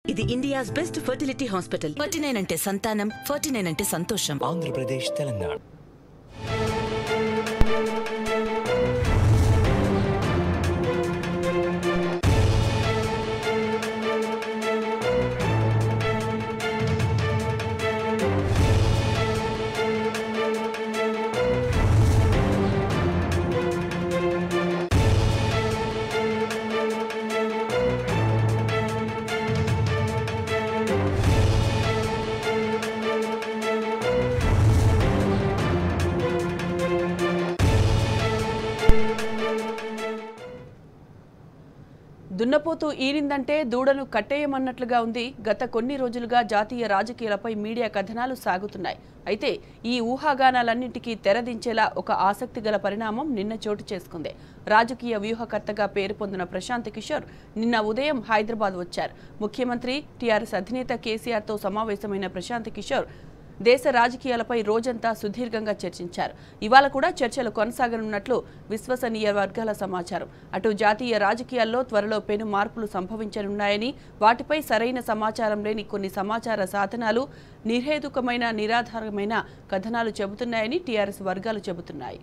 ఇది India's best fertility hospital forty nine అంటే సంతానం ఫార్టీ నైన్ అంటే సంతోషం ఆంధ్రప్రదేశ్ తెలంగాణ దున్నపోతు ఈనిందంటే దూడను కట్టేయమన్నట్లుగా ఉంది గత కొన్ని రోజులుగా జాతీయ రాజకీయాలపై మీడియా కథనాలు సాగుతున్నాయి అయితే ఈ ఊహాగానాలన్నింటికీ తెరదించేలా ఒక ఆసక్తి గల పరిణామం నిన్న చోటు చేసుకుంది రాజకీయ వ్యూహకర్తగా పేరు పొందిన ప్రశాంత్ కిషోర్ నిన్న ఉదయం హైదరాబాద్ వచ్చారు ముఖ్యమంత్రి టీఆర్ఎస్ అధినేత కేసీఆర్తో సమావేశమైన ప్రశాంత్ కిషోర్ దేశ రాజకీయాలపై రోజంతా సుదీర్ఘంగా చర్చించారు ఇవాళ కూడా చర్చలు కొనసాగనున్నట్లు విశ్వసనీయ వర్గాల సమాచారం అటు జాతీయ రాజకీయాల్లో త్వరలో పెను మార్పులు సంభవించనున్నాయని వాటిపై సరైన సమాచారం లేని కొన్ని సమాచార సాధనాలు నిర్హేతుకమైన నిరాధారమైన కథనాలు చెబుతున్నాయని టీఆర్ఎస్ వర్గాలు చెబుతున్నాయి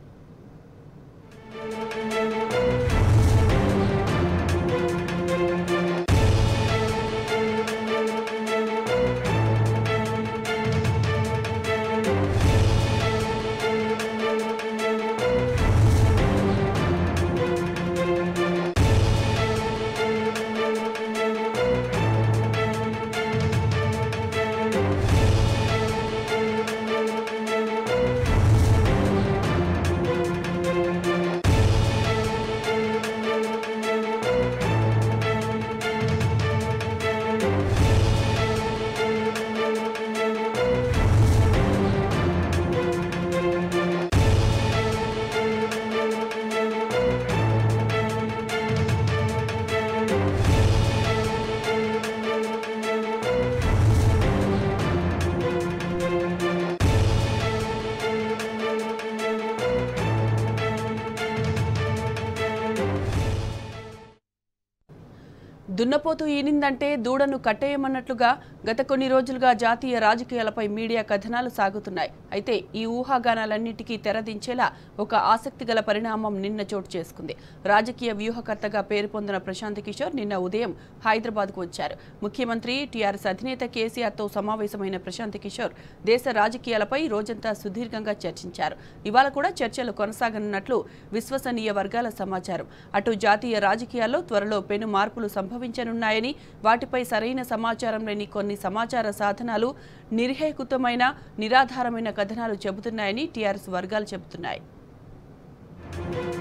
దున్నపోతు ఈనిందంటే దూడను కట్టేయమన్నట్లుగా గత కొన్ని రోజులుగా జాతీయ రాజకీయాలపై మీడియా కథనాలు సాగుతున్నాయి అయితే ఈ ఊహాగానాలన్నింటికీ తెరదించేలా ఒక ఆసక్తిగల పరిణామం నిన్న చోటు చేసుకుంది రాజకీయ వ్యూహకర్తగా పేరు పొందిన ప్రశాంత్ కిషోర్ నిన్న ఉదయం హైదరాబాద్కు వచ్చారు ముఖ్యమంత్రి టీఆర్ఎస్ అధినేత కేసీఆర్తో సమావేశమైన ప్రశాంత్ కిషోర్ దేశ రాజకీయాలపై రోజంతా సుదీర్ఘంగా చర్చించారు ఇవాళ కూడా చర్చలు కొనసాగనున్నట్లు విశ్వసనీయ వర్గాల సమాచారం అటు జాతీయ రాజకీయాల్లో త్వరలో పెను మార్పులు సంభవించనున్నాయని వాటిపై సరైన సమాచారం లేని కొన్ని సమాచార సాధనాలు నిర్హేకుతమైన నిరాధారమైన కథనాలు చెబుతున్నాయని టీఆర్ఎస్ వర్గాలు చెబుతున్నాయి